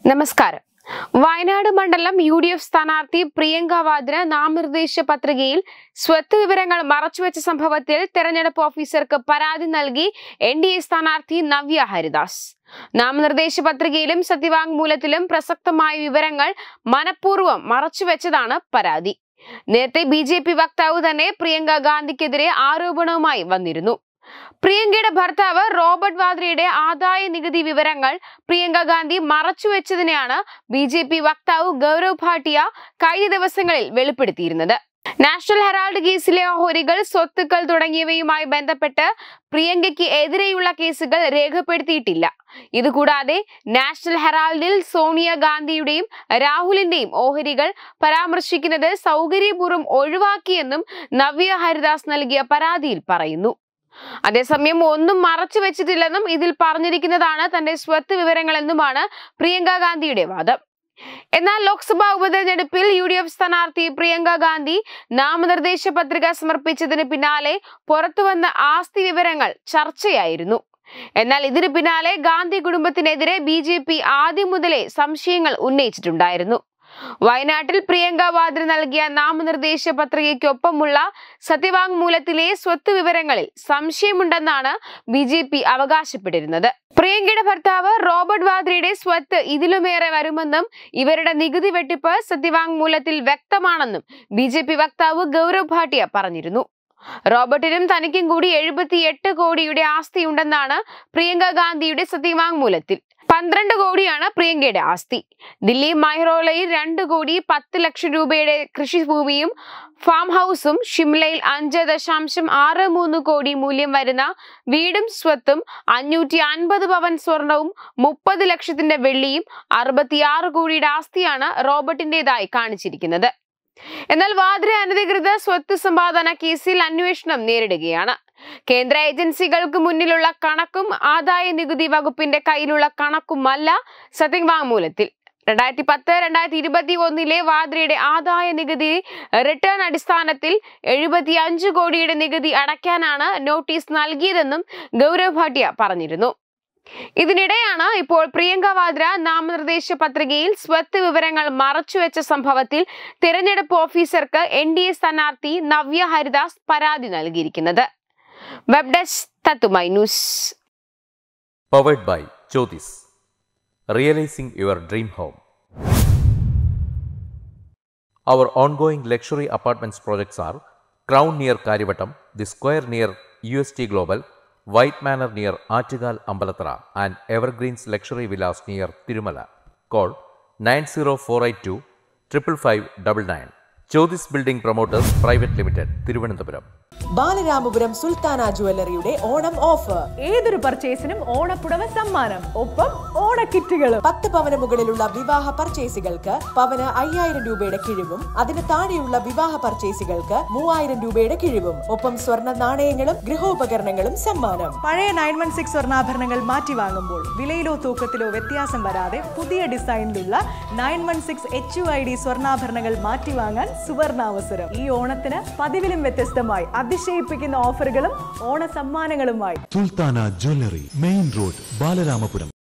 നമസ്കാരം വയനാട് മണ്ഡലം U D F സ്ഥാനാർത്ഥി പ്രിയങ്ക വാദ്ര നാമനിർദ്ദേശ പത്രികയിൽ സ്വത്ത് വിവരങ്ങൾ മറച്ചുവെച്ച സംഭവത്തിൽ തെരഞ്ഞെടുപ്പ് ഓഫീസർക്ക് പരാതി നൽകി എൻ ഡി എ സ്ഥാനാർത്ഥി നവ്യ ഹരിദാസ് നാമനിർദ്ദേശ പത്രികയിലും സത്യവാങ്മൂലത്തിലും പ്രസക്തമായ വിവരങ്ങൾ മനഃപൂർവ്വം മറച്ചുവെച്ചതാണ് പരാതി നേരത്തെ ബി ജെ പി വക്താവ് തന്നെ പ്രിയങ്ക ഗാന്ധിക്കെതിരെ ആരോപണവുമായി വന്നിരുന്നു പ്രിയങ്കയുടെ ഭർത്താവ് റോബർട്ട് വാദ്രയുടെ ആദായ നികുതി വിവരങ്ങൾ പ്രിയങ്ക ഗാന്ധി മറച്ചുവെച്ചതിനെയാണ് ബി ജെ പി വക്താവ് ഗൗരവ് ഭാട്ടിയ കഴിഞ്ഞ ദിവസങ്ങളിൽ വെളിപ്പെടുത്തിയിരുന്നത് നാഷണൽ ഹെറാൾഡ് കേസിലെ ഓഹരികൾ സ്വത്തുക്കൾ തുടങ്ങിയവയുമായി ബന്ധപ്പെട്ട് പ്രിയങ്കയ്ക്ക് എതിരെയുള്ള കേസുകൾ രേഖപ്പെടുത്തിയിട്ടില്ല ഇതുകൂടാതെ നാഷണൽ ഹെറാൾഡിൽ സോണിയ ഗാന്ധിയുടെയും രാഹുലിന്റെയും ഓഹരികൾ പരാമർശിക്കുന്നത് സൗകര്യപൂർവ്വം ഒഴിവാക്കിയെന്നും നവ്യ ഹരിദാസ് നൽകിയ പരാതിയിൽ പറയുന്നു അതേസമയം ഒന്നും മറച്ചു വെച്ചിട്ടില്ലെന്നും ഇതിൽ പറഞ്ഞിരിക്കുന്നതാണ് തന്റെ സ്വത്ത് വിവരങ്ങളെന്നുമാണ് പ്രിയങ്ക ഗാന്ധിയുടെ വാദം എന്നാൽ ലോക്സഭാ ഉപതെരഞ്ഞെടുപ്പിൽ യു ഡി എഫ് സ്ഥാനാർത്ഥി പ്രിയങ്ക ഗാന്ധി നാമനിർദ്ദേശ പത്രിക സമർപ്പിച്ചതിന് പിന്നാലെ പുറത്തുവന്ന ആസ്തി വിവരങ്ങൾ ചർച്ചയായിരുന്നു എന്നാൽ ഇതിന് പിന്നാലെ ഗാന്ധി കുടുംബത്തിനെതിരെ ബി ജെ പി ആദ്യം മുതലേ സംശയങ്ങൾ ഉന്നയിച്ചിട്ടുണ്ടായിരുന്നു വയനാട്ടിൽ പ്രിയങ്ക വാദ്ര നൽകിയ നാമനിർദ്ദേശ പത്രികയ്ക്കൊപ്പമുള്ള സത്യവാങ്മൂലത്തിലെ സ്വത്ത് വിവരങ്ങളിൽ സംശയമുണ്ടെന്നാണ് ബി ജെ പി അവകാശപ്പെട്ടിരുന്നത് പ്രിയങ്കയുടെ ഭർത്താവ് റോബർട്ട് വാദ്രയുടെ സ്വത്ത് ഇതിലുമേറെ വരുമെന്നും ഇവരുടെ നികുതി വെട്ടിപ്പ് സത്യവാങ്മൂലത്തിൽ വ്യക്തമാണെന്നും ബി ജെ പി വക്താവ് ഗൗരവ് ഭാട്ടിയ പറഞ്ഞിരുന്നു റോബർട്ടിനും തനിക്കും കൂടി എഴുപത്തിയെട്ട് കോടിയുടെ ആസ്തിയുണ്ടെന്നാണ് പ്രിയങ്ക ഗാന്ധിയുടെ സത്യവാങ്മൂലത്തിൽ പന്ത്രണ്ട് കോടിയാണ് പ്രിയങ്കയുടെ ആസ്തി ദില്ലി മൈറോളയിൽ രണ്ട് കോടി പത്ത് ലക്ഷം രൂപയുടെ കൃഷിഭൂമിയും ഫാം ഹൗസും ഷിംലയിൽ അഞ്ച് ദശാംശം ആറ് മൂന്ന് കോടി മൂല്യം വരുന്ന വീടും സ്വത്തും അഞ്ഞൂറ്റി അൻപത് പവൻ സ്വർണവും മുപ്പത് ലക്ഷത്തിന്റെ വെള്ളിയും അറുപത്തിയാറ് കോടിയുടെ ആസ്തിയാണ് റോബർട്ടിന്റേതായി കാണിച്ചിരിക്കുന്നത് എന്നാൽ വാദ്ര അനധികൃത സ്വത്ത് സമ്പാദന കേസിൽ അന്വേഷണം നേരിടുകയാണ് കേന്ദ്ര ഏജൻസികൾക്ക് മുന്നിലുള്ള കണക്കും ആദായ നികുതി വകുപ്പിന്റെ കയ്യിലുള്ള കണക്കുമല്ല സത്യവാങ്മൂലത്തിൽ രണ്ടായിരത്തി പത്ത് രണ്ടായിരത്തി ഇരുപത്തി ഒന്നിലെ വാദ്രയുടെ ആദായ നികുതി റിട്ടേൺ അടിസ്ഥാനത്തിൽ എഴുപത്തി അഞ്ച് കോടിയുടെ നികുതി അടയ്ക്കാനാണ് നോട്ടീസ് നൽകിയതെന്നും ഗൗരവ് ഭാട്ടിയ പറഞ്ഞിരുന്നു ഇതിനിടെയാണ് ഇപ്പോൾ പ്രിയങ്ക വാദ്ര നാമനിർദ്ദേശ പത്രികയിൽ സ്വത്ത് വിവരങ്ങൾ മറച്ചുവെച്ച സംഭവത്തിൽ തിരഞ്ഞെടുപ്പ് ഓഫീസർക്ക് എൻ ഡി എ സ്ഥാനാർത്ഥി നവ്യ ഹരിദാസ് പരാതി നൽകിയിരിക്കുന്നത് വെബ് ഡെസ്ക് തത്തുമൈ news powered by Jyothis realising your dream home Our ongoing luxury apartments projects are Crown near Karivattam, The Square near UST Global, White Manor near Achigal Ambalatra, and Evergreens Luxury Villas near Tirumala. Call 90482 55599. Jyotis Building Promoters Private Limited, Thiruvananthapuram. Balaramapuram Sultana ജുവല്ലറിയുടെ Onam offer ഏതൊരു പർച്ചേസിനും ഓണപ്പുടവ സമ്മാനം ഒപ്പം ഓണക്കിറ്റുകളും പത്ത് പവന് മുകളിലുള്ള വിവാഹ പർച്ചേസുകൾക്ക് പവന് അയ്യായിരം രൂപയുടെ കിഴിവും അതിന് താഴെയുള്ള വിവാഹ പർച്ചേസുകൾക്ക് മൂവായിരം രൂപയുടെ കിഴിവും ഒപ്പം സ്വർണ്ണ നാണയങ്ങളും ഗൃഹോപകരണങ്ങളും സമ്മാനം പഴയ നയൻ വൺ സിക്സ് സ്വർണ്ണാഭരണങ്ങൾ മാറ്റി വാങ്ങുമ്പോൾ വിലയിലോ തൂക്കത്തിലോ വ്യത്യാസം വരാതെ പുതിയ ഡിസൈനിലുള്ള nine one six H U I D സ്വർണ്ണാഭരണങ്ങൾ മാറ്റി വാങ്ങാൻ സുവർണാവസരം ഈ ഓണത്തിന് പതിവിലും വ്യത്യസ്തമായി അതിശയിപ്പിക്കുന്ന ഓഫറുകളും ഓണ സമ്മാനങ്ങളുമായി Sultana jewellery main road Balaramapuram